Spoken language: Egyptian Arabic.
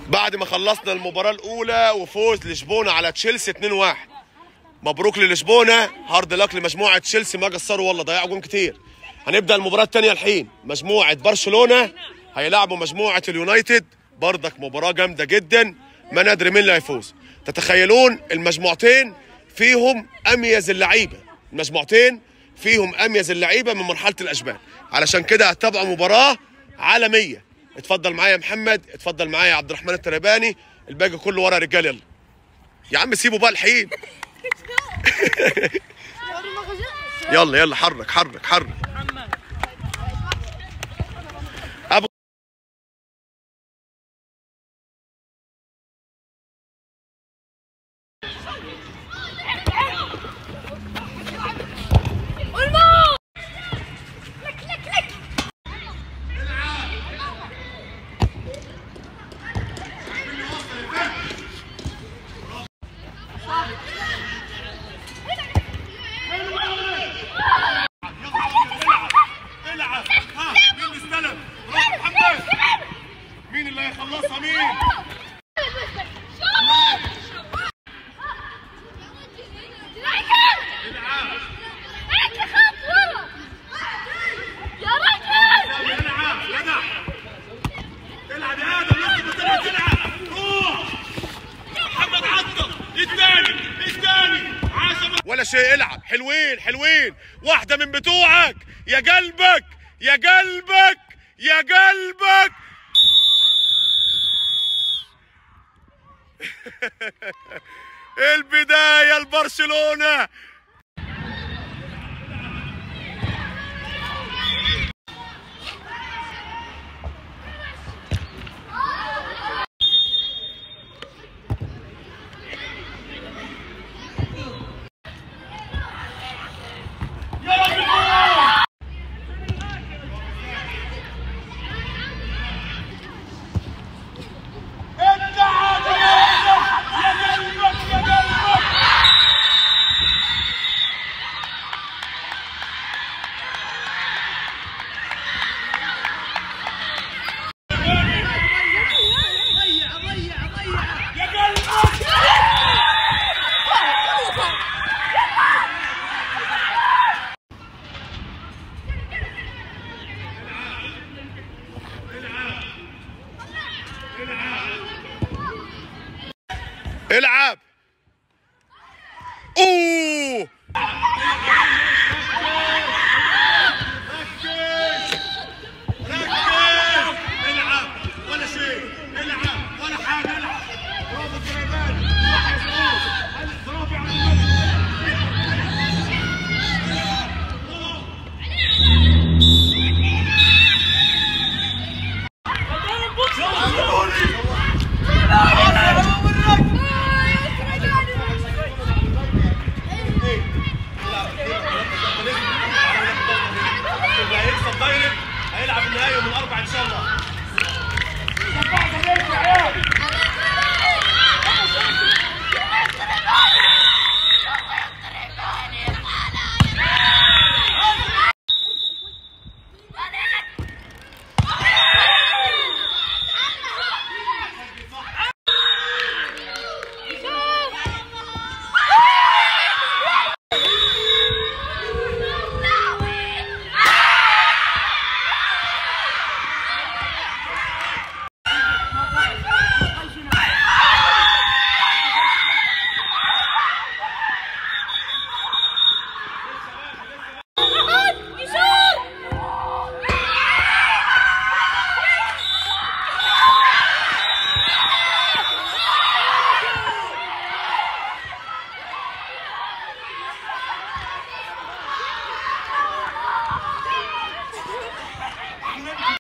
بعد ما خلصنا المباراة الأولى وفوز لشبونة على تشيلسي 2-1 مبروك للشبونة هارد لك لمجموعة تشيلسي ما قصروا والله ضيعوا جون كتير هنبدأ المباراة الثانية الحين مجموعة برشلونة هيلعبوا مجموعة اليونايتد برضك مباراة جامدة جدا ما ندري مين اللي هيفوز تتخيلون المجموعتين فيهم أميز اللعيبة المجموعتين فيهم أميز اللعيبة من مرحلة الأشبال علشان كده هتتابعوا مباراة عالمية اتفضل معايا يا محمد اتفضل معايا يا عبد الرحمن الترباني الباقي كله ورا رجال يلا يا عم سيبوا بقى الحين يلا يلا حرك حرك حرك ابو العب ها مين اللي استلم روح محمد مين اللي هيخلصها مين العب جدع العب يا ادم لازم تلعب تلعب روح محمد عطل الثاني الثاني عاشر ولا شيء العب حلوين حلوين واحده من بتوعك يا قلبك يا قلبك يا قلبك البدايه لبرشلونه العب اوه